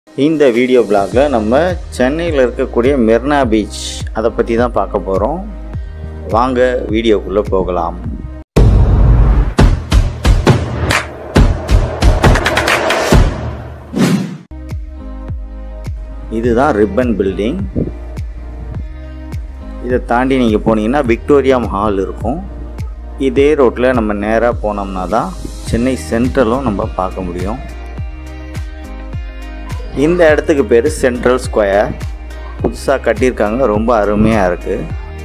இந்த வீடியோ பிளாகில் நம்ம சென்னையில் இருக்கக்கூடிய மெர்னா பீச் அதை பற்றி தான் பார்க்க போகிறோம் வாங்க வீடியோக்குள்ளே போகலாம் இதுதான் ரிப்பன் பில்டிங் இதை தாண்டி நீங்கள் போனீங்கன்னா விக்டோரியா ஹால் இருக்கும் இதே ரோட்டில் நம்ம நேராக போனோம்னா தான் சென்னை சென்ட்ரலும் நம்ம பார்க்க முடியும் இந்த இடத்துக்கு பேர் சென்ட்ரல் ஸ்கொயர் புதுசாக கட்டியிருக்காங்க ரொம்ப அருமையாக இருக்குது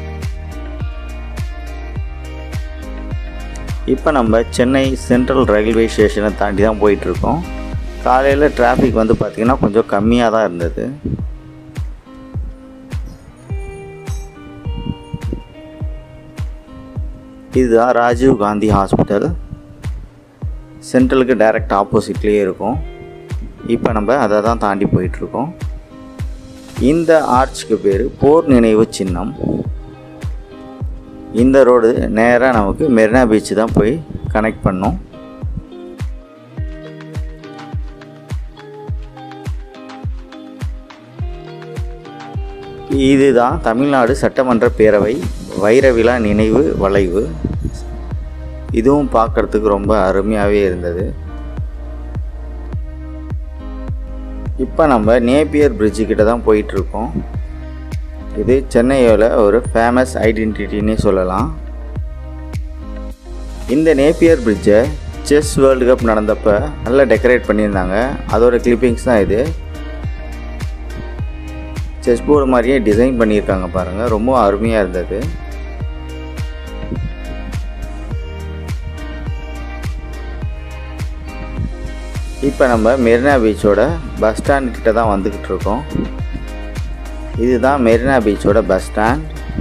இப்போ நம்ம சென்னை சென்ட்ரல் ரயில்வே ஸ்டேஷனை தாண்டி தான் போயிட்டுருக்கோம் காலையில் டிராஃபிக் வந்து பார்த்திங்கன்னா கொஞ்சம் கம்மியாக தான் இருந்தது இதுதான் ராஜீவ் காந்தி ஹாஸ்பிட்டல் சென்ட்ரலுக்கு டைரக்ட் ஆப்போசிட்லேயே இருக்கும் இப்போ நம்ம அதை தான் தாண்டி போயிட்டுருக்கோம் இந்த ஆர்ச்சுக்கு பேர் போர் நினைவு சின்னம் இந்த ரோடு நேராக நமக்கு மெரினா பீச் தான் போய் கனெக்ட் பண்ணோம் இதுதான் தமிழ்நாடு சட்டமன்ற பேரவை வைரவிழா நினைவு வளைவு இதுவும் பார்க்குறதுக்கு ரொம்ப அருமையாகவே இருந்தது இப்போ நம்ம நேப்பியர் பிரிட்ஜு கிட்ட தான் போயிட்டுருக்கோம் இது சென்னையோட ஒரு ஃபேமஸ் ஐடென்டிட்டின்னே சொல்லலாம் இந்த நேப்பியர் பிரிட்ஜை செஸ் வேர்ல்டு கப் நடந்தப்போ நல்லா டெக்கரேட் பண்ணியிருந்தாங்க அதோட கிளிப்பிங்ஸ் தான் இது செஸ் போர்டு மாதிரியே டிசைன் பண்ணியிருக்காங்க பாருங்கள் ரொம்ப அருமையாக இருந்தது இப்போ நம்ம மெரினா பீச்சோட பஸ் ஸ்டாண்ட் கிட்ட தான் வந்துக்கிட்டு இருக்கோம் இதுதான் மெரினா பீச்சோட பஸ் ஸ்டாண்ட்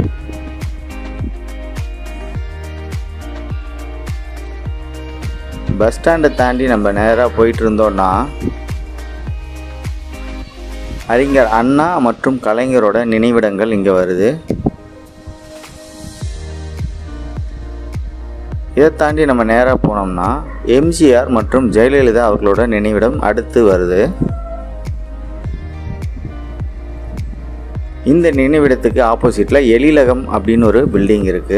பஸ் ஸ்டாண்டை தாண்டி நம்ம நேராக போயிட்டு இருந்தோம்னா அறிஞர் அண்ணா மற்றும் கலைஞரோட நினைவிடங்கள் இங்கே வருது இதை தாண்டி நம்ம நேராக போனோம்னா எம்ஜிஆர் மற்றும் ஜெயலலிதா அவர்களோட நினைவிடம் அடுத்து வருது இந்த நினைவிடத்துக்கு ஆப்போசிட்டில் எழிலகம் அப்படின்னு ஒரு பில்டிங் இருக்குது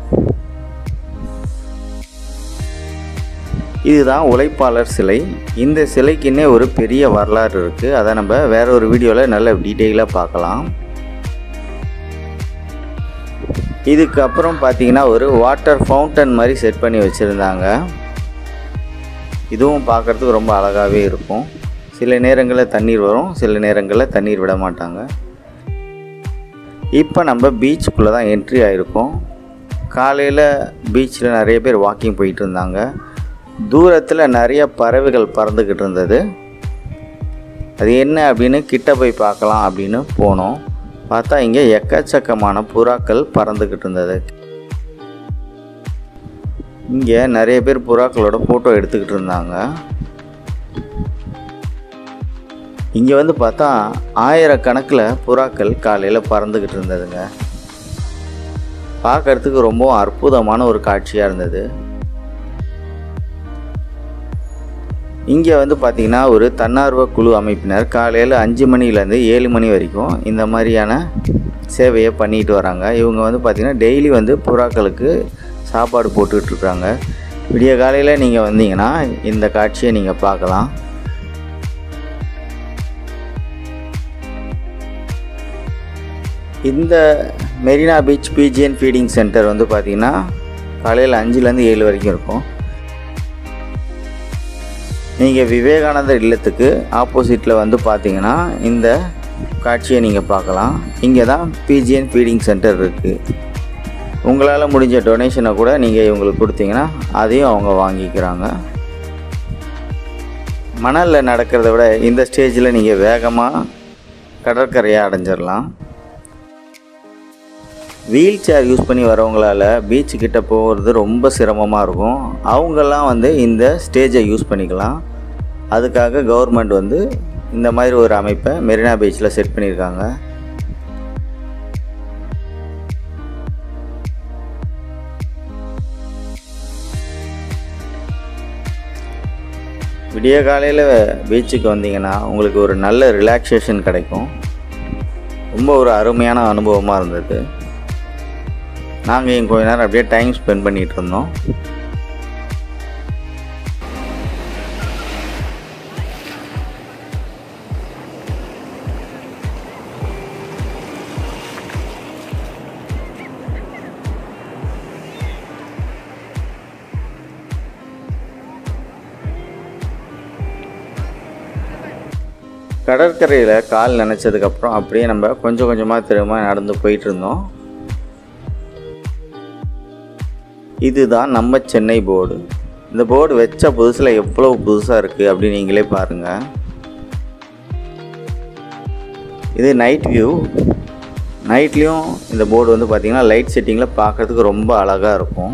இதுதான் உழைப்பாளர் சிலை இந்த சிலைக்குன்னே ஒரு பெரிய வரலாறு இருக்குது அதை நம்ம வேற ஒரு வீடியோவில் நல்ல டீட்டெயிலாக பார்க்கலாம் இதுக்கப்புறம் பார்த்தீங்கன்னா ஒரு வாட்டர் ஃபவுண்டன் மாதிரி செட் பண்ணி வச்சுருந்தாங்க இதுவும் பார்க்குறதுக்கு ரொம்ப அழகாகவே இருக்கும் சில நேரங்களில் தண்ணீர் வரும் சில நேரங்களில் தண்ணீர் விட மாட்டாங்க இப்போ நம்ம பீச்சுக்குள்ளே தான் என்ட்ரி ஆகிருக்கோம் காலையில் பீச்சில் நிறைய பேர் வாக்கிங் போயிட்டு இருந்தாங்க தூரத்தில் நிறைய பறவைகள் பறந்துக்கிட்டு இருந்தது அது என்ன அப்படின்னு கிட்ட போய் பார்க்கலாம் அப்படின்னு போனோம் பார்த்தா இங்கே எக்கச்சக்கமான புறாக்கள் பறந்துக்கிட்டு இருந்தது இங்கே நிறைய பேர் புறாக்களோட ஃபோட்டோ எடுத்துக்கிட்டு இருந்தாங்க இங்கே வந்து பார்த்தா ஆயிரக்கணக்கில் புறாக்கள் காலையில் பறந்துக்கிட்டு இருந்ததுங்க பார்க்கறதுக்கு ரொம்ப அற்புதமான ஒரு காட்சியாக இருந்தது இங்கே வந்து பார்த்திங்கன்னா ஒரு தன்னார்வ குழு அமைப்பினர் காலையில் அஞ்சு மணிலேருந்து ஏழு மணி வரைக்கும் இந்த மாதிரியான சேவையை பண்ணிட்டு வராங்க இவங்க வந்து பார்த்திங்கன்னா டெய்லி வந்து புறாக்களுக்கு சாப்பாடு போட்டுக்கிட்டு இருக்காங்க விடிய காலையில் நீங்கள் வந்தீங்கன்னா இந்த காட்சியை நீங்கள் பார்க்கலாம் இந்த மெரினா பீச் பிஜிஎன் ஃபீடிங் சென்டர் வந்து பார்த்திங்கன்னா காலையில் அஞ்சுலேருந்து ஏழு வரைக்கும் இருக்கும் நீங்கள் விவேகானந்தர் இல்லத்துக்கு ஆப்போசிட்டில் வந்து பார்த்தீங்கன்னா இந்த காட்சியை நீங்கள் பார்க்கலாம் இங்கே தான் பிஜிஎன் ஃபீடிங் சென்டர் இருக்குது உங்களால் முடிஞ்ச டொனேஷனை கூட நீங்கள் இவங்களுக்கு கொடுத்தீங்கன்னா அதையும் அவங்க வாங்கிக்கிறாங்க மணலில் நடக்கிறத விட இந்த ஸ்டேஜில் நீங்கள் வேகமாக கடற்கரையை அடைஞ்சிடலாம் வீல் சேர் யூஸ் பண்ணி வரவங்களால பீச்சு கிட்ட போகிறது ரொம்ப சிரமமாக இருக்கும் அவங்கெல்லாம் வந்து இந்த ஸ்டேஜை யூஸ் பண்ணிக்கலாம் அதுக்காக கவர்மெண்ட் வந்து இந்த மாதிரி ஒரு அமைப்பை மெரினா பீச்சில் செட் பண்ணியிருக்காங்க விடிய காலையில் பீச்சுக்கு வந்தீங்கன்னா உங்களுக்கு ஒரு நல்ல ரிலாக்ஸேஷன் கிடைக்கும் ரொம்ப ஒரு அருமையான அனுபவமாக இருந்தது நாங்கள் இங்கே கொஞ்ச நேரம் அப்படியே டைம் ஸ்பெண்ட் பண்ணிகிட்டு இருந்தோம் கடற்கரையில் கால் நினச்சதுக்கப்புறம் அப்படியே நம்ம கொஞ்சம் கொஞ்சமாக திரும்ப நடந்து போயிட்டு இருந்தோம் இதுதான் நம்ம சென்னை போர்டு இந்த போர்டு வச்ச புதுசில் எவ்வளோ புதுசாக இருக்குது அப்படின்னு நீங்களே பாருங்கள் இது நைட் வியூ நைட்லேயும் இந்த போர்டு வந்து பார்த்திங்கன்னா லைட் செட்டிங்கில் பார்க்குறதுக்கு ரொம்ப அழகாக இருக்கும்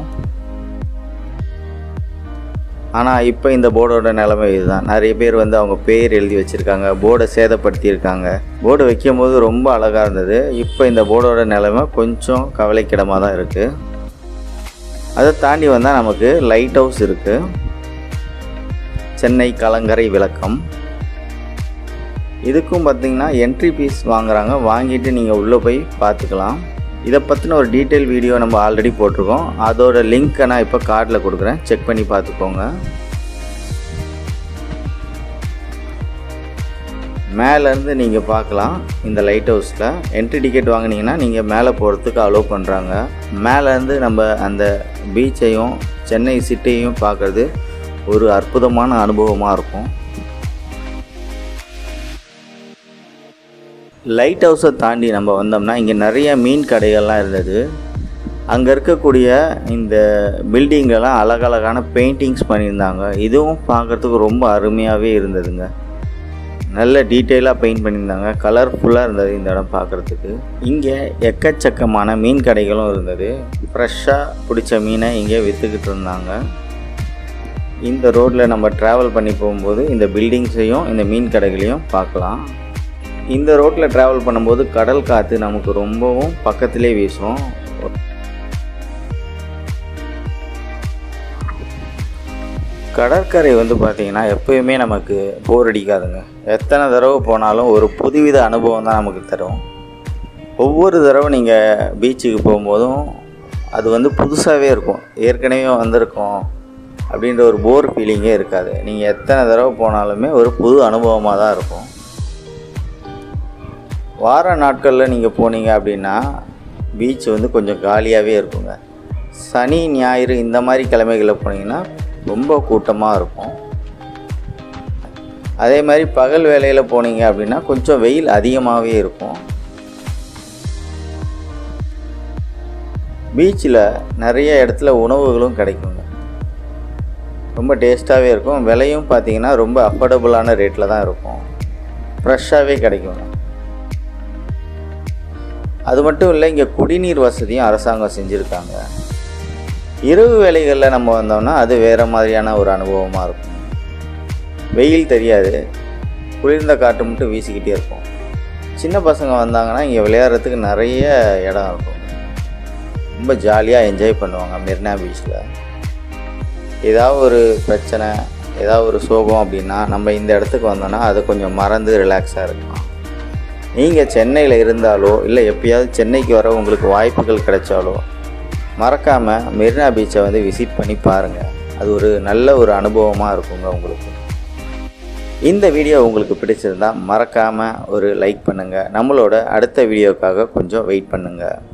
ஆனால் இப்போ இந்த போர்டோட நிலைமை இதுதான் நிறைய பேர் வந்து அவங்க பேர் எழுதி வச்சுருக்காங்க போர்டை சேதப்படுத்தியிருக்காங்க போர்டு வைக்கும் போது ரொம்ப அழகாக இருந்தது இப்போ இந்த போர்டோட நிலைமை கொஞ்சம் கவலைக்கிடமாக தான் இருக்குது அதை தாண்டி வந்தால் நமக்கு லைட் ஹவுஸ் இருக்குது சென்னை கலங்கரை விளக்கம் இதுக்கும் பார்த்தீங்கன்னா என்ட்ரி ஃபீஸ் வாங்குறாங்க வாங்கிட்டு நீங்கள் உள்ளே போய் பார்த்துக்கலாம் இதை பற்றின ஒரு டீட்டெயில் வீடியோ நம்ம ஆல்ரெடி போட்டிருக்கோம் அதோட லிங்க்கை நான் இப்போ கார்டில் கொடுக்குறேன் செக் பண்ணி பார்த்துக்கோங்க மேலேருந்து நீங்கள் பார்க்கலாம் இந்த லைட் ஹவுஸில் என்ட்ரி டிக்கெட் வாங்கினீங்கன்னா நீங்கள் மேலே போகிறதுக்கு அலோவ் பண்ணுறாங்க மேலேருந்து நம்ம அந்த பீச்சையும் சென்னை சிட்டியையும் பார்க்குறது ஒரு அற்புதமான அனுபவமாக இருக்கும் லைட் ஹவுஸை தாண்டி நம்ம வந்தோம்னா இங்கே நிறைய மீன் கடைகள்லாம் இருந்தது அங்கே இருக்கக்கூடிய இந்த பில்டிங்கெல்லாம் அழகழகான பெயிண்டிங்ஸ் பண்ணியிருந்தாங்க இதுவும் பார்க்குறதுக்கு ரொம்ப அருமையாகவே இருந்ததுங்க நல்ல டீட்டெயிலாக பெயிண்ட் பண்ணியிருந்தாங்க கலர்ஃபுல்லாக இருந்தது இந்த இடம் பார்க்குறதுக்கு இங்கே எக்கச்சக்கமான மீன் கடைகளும் இருந்தது ஃப்ரெஷ்ஷாக பிடிச்ச மீனை இங்கே விற்றுக்கிட்டு இருந்தாங்க இந்த ரோட்டில் நம்ம ட்ராவல் பண்ணி போகும்போது இந்த பில்டிங்ஸையும் இந்த மீன் கடைகளையும் பார்க்கலாம் இந்த ரோட்டில் ட்ராவல் பண்ணும்போது கடல் காற்று நமக்கு ரொம்பவும் பக்கத்திலே வீசும் கடற்கரை வந்து பார்த்திங்கன்னா எப்பயுமே நமக்கு போர் அடிக்காதுங்க எத்தனை தடவை போனாலும் ஒரு புதுவித அனுபவம் தான் நமக்கு தரும் ஒவ்வொரு தடவை நீங்கள் பீச்சுக்கு போகும்போதும் அது வந்து புதுசாகவே இருக்கும் ஏற்கனவே வந்திருக்கோம் அப்படின்ற ஒரு போர் ஃபீலிங்கே இருக்காது நீங்கள் எத்தனை தடவை போனாலுமே ஒரு புது அனுபவமாக தான் இருக்கும் வார நாட்களில் நீங்கள் போனீங்க அப்படின்னா பீச் வந்து கொஞ்சம் காலியாகவே இருக்குங்க சனி ஞாயிறு இந்த மாதிரி கிழமைகளில் போனீங்கன்னா ரொம்ப கூட்டமாக இருக்கும் அதே மாதிரி பகல் வேலையில் போனீங்க அப்படின்னா கொஞ்சம் வெயில் அதிகமாகவே இருக்கும் பீச்சில் நிறைய இடத்துல உணவுகளும் கிடைக்குங்க ரொம்ப டேஸ்ட்டாகவே இருக்கும் விலையும் பார்த்தீங்கன்னா ரொம்ப அஃபோர்டபுளான ரேட்டில் தான் இருக்கும் ஃப்ரெஷ்ஷாகவே கிடைக்குங்க அது மட்டும் இல்லை இங்கே குடிநீர் வசதியும் அரசாங்கம் செஞ்சுருக்காங்க இரவு வேலைகளில் நம்ம வந்தோம்னா அது வேறு மாதிரியான ஒரு அனுபவமாக இருக்கும் வெயில் தெரியாது குளிர்ந்த காற்று மட்டும் வீசிக்கிட்டே இருக்கும் சின்ன பசங்க வந்தாங்கன்னா இங்கே விளையாடுறதுக்கு நிறைய இடம் இருக்கும் ரொம்ப ஜாலியாக என்ஜாய் பண்ணுவாங்க மெரினா பீச்சில் ஏதாவது ஒரு பிரச்சனை ஏதாவது ஒரு சோகம் அப்படின்னா நம்ம இந்த இடத்துக்கு வந்தோன்னா அது கொஞ்சம் மறந்து ரிலாக்ஸாக இருக்கலாம் நீங்கள் சென்னையில் இருந்தாலோ இல்லை எப்பயாவது சென்னைக்கு வர உங்களுக்கு வாய்ப்புகள் கிடைச்சாலோ மறக்காமல் மெரினா பீச்சை வந்து விசிட் பண்ணி பாருங்கள் அது ஒரு நல்ல ஒரு அனுபவமாக இருக்குங்க உங்களுக்கு இந்த வீடியோ உங்களுக்கு பிடிச்சிருந்தா மறக்காமல் ஒரு லைக் பண்ணுங்கள் நம்மளோட அடுத்த வீடியோக்காக கொஞ்சம் வெயிட் பண்ணுங்கள்